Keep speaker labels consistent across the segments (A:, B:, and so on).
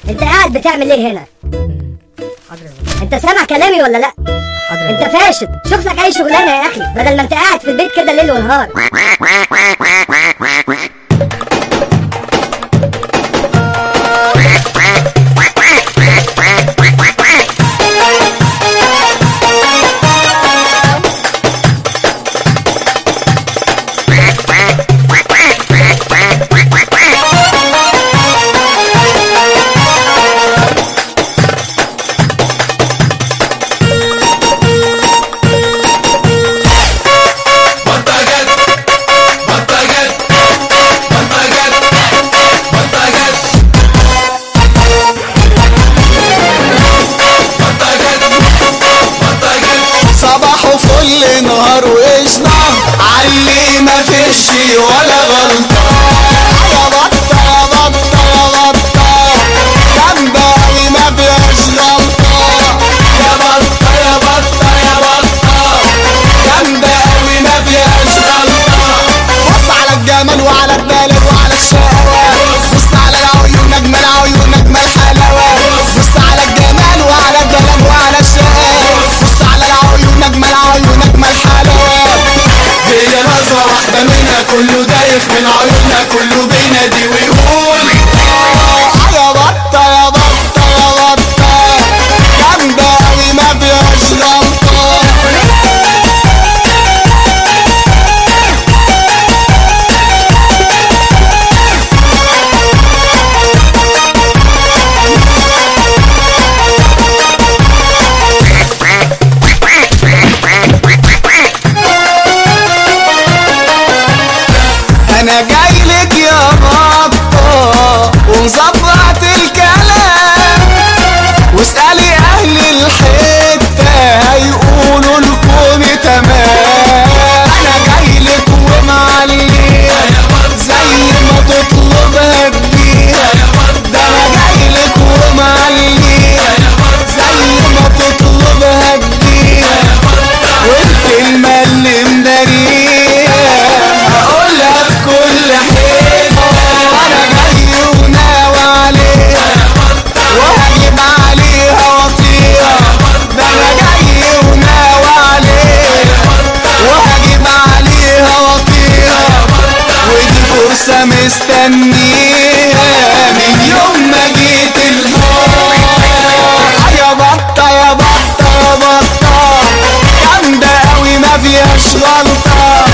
A: انت قاعد بتعمل ايه هنا انت سامع كلامي ولا لا انت فاشل شوف لك اي شغلانه يا اخي بدل ما انت قاعد في البيت كده ليل ونهار
B: منطقة منطقة منطقة منطقة
C: صباح وفل نهار وقشطة علي ما فيش ولا غلطة يا بطة يا بطة يا بطة جنب أوي ما فيهاش غلطة يا بطة يا بطة يا بطة جنب أوي ما فيهاش غلطة بص على الجمال وعلى الدلال وعلى الشقاوة بص على العيون أجمل عيون أجمل حلاوة بص على الجمال وعلى الدلال وعلى الشقاوة بص على العيون أجمل عيون أجمل حلاوة
B: هي نظرة واحدة منها كله دايخ من عيونها كله بينادي ويقول
C: آه يا بطة يا بطة يا بطة جامدة أوي ما فيهاش غلطة انا جاي لك يا بطة ومظبط الكلام واسألي اهل الحتة هيقولوا لكم تمام انا جاي لك ومعلي زي ما تطلبها تجيها ده انا جاي لك ومعلي زي ما تطلبها تجيها والكلمة اللي مداريها هقولها في كل حتة أنا جاي وناوي عليها وهجيب عليها وطيها ده أنا جاي وناوي عليها وهجيب عليها وطيها ودي فرصة مستنيها من يوم ما جيت الهوا يا بطة يا بطة يا بطة جامدة أوي ما فيهاش غلطة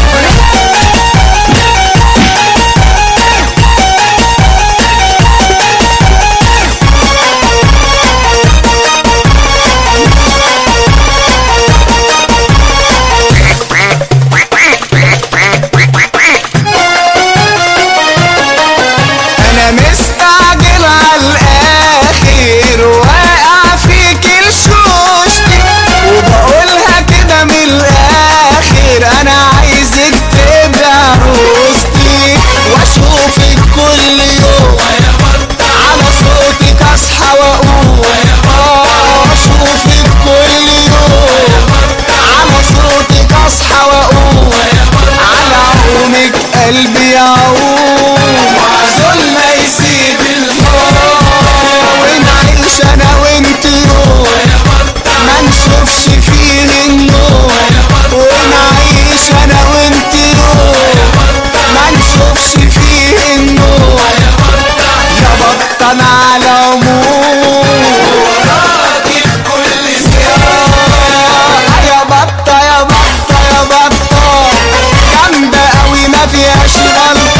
C: انا مستعجل على الاخر واقع فيك الشوشتي وبقولها كده من الاخر انا عايزك تبقى عروستي واشوفك كل يوم على صوتك اصحى واقوم آه، اشوفك كل يوم على صوتك اصحى واقوم على عومك قلبي يعوم وعزول ما يسيب الحب ونعيش انا وانت يوم ما نشوفش فيه النور ونعيش انا وانت يوم ما نشوفش فيه النور يا بطل على العموم
B: وراكي في كل زيارة
C: يا بطة يا بطة يا بطة جامدة أوي ما فيهاش غلطة